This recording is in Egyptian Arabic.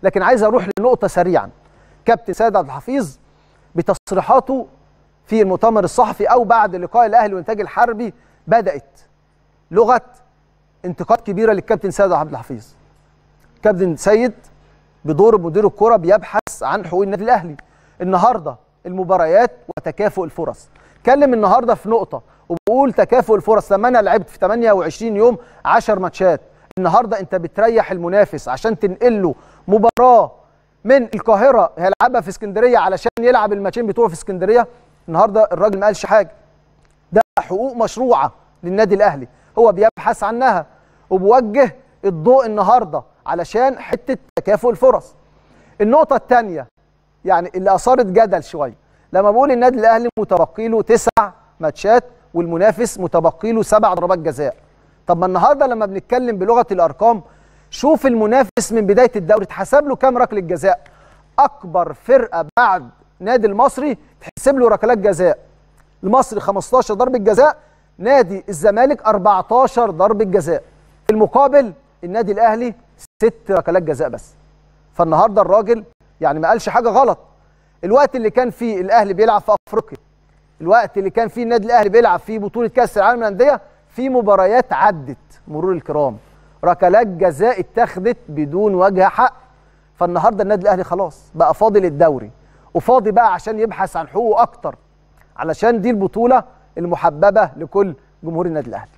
لكن عايز اروح لنقطه سريعا كابتن سيد عبد الحفيظ بتصريحاته في المؤتمر الصحفي او بعد لقاء الاهلي والانتاج الحربي بدات لغه انتقاد كبيره للكابتن سيد عبد الحفيظ كابتن سيد بدور مدير الكره بيبحث عن حقوق النادي الاهلي النهارده المباريات وتكافؤ الفرص اتكلم النهارده في نقطه وبقول تكافؤ الفرص لما انا لعبت في 28 يوم 10 ماتشات النهارده انت بتريح المنافس عشان تنقل له مباراه من القاهره هيلعبها في اسكندريه علشان يلعب الماتشين بتوعه في اسكندريه النهارده الراجل ما قالش حاجه ده حقوق مشروعه للنادي الاهلي هو بيبحث عنها وبوجه الضوء النهارده علشان حته تكافؤ الفرص النقطه الثانيه يعني اللي اثارت جدل شويه لما بقول النادي الاهلي متبقي له تسع ماتشات والمنافس متبقي له سبع ضربات جزاء طب ما النهارده لما بنتكلم بلغه الارقام شوف المنافس من بدايه الدوري اتحسب له كام ركله جزاء اكبر فرقه بعد نادي المصري تحسب له ركلات جزاء المصري 15 ضربه جزاء نادي الزمالك 14 ضربه جزاء في المقابل النادي الاهلي ست ركلات جزاء بس فالنهارده الراجل يعني ما قالش حاجه غلط الوقت اللي كان فيه الاهلي بيلعب في افريقيا الوقت اللي كان فيه النادي الاهلي بيلعب في بطوله كاس العالم للانديه في مباريات عدت مرور الكرام ركلات جزاء اتخذت بدون وجه حق فالنهارده النادي الاهلي خلاص بقى فاضي للدوري وفاضي بقى عشان يبحث عن حقوقه اكتر علشان دي البطوله المحببه لكل جمهور النادي الاهلي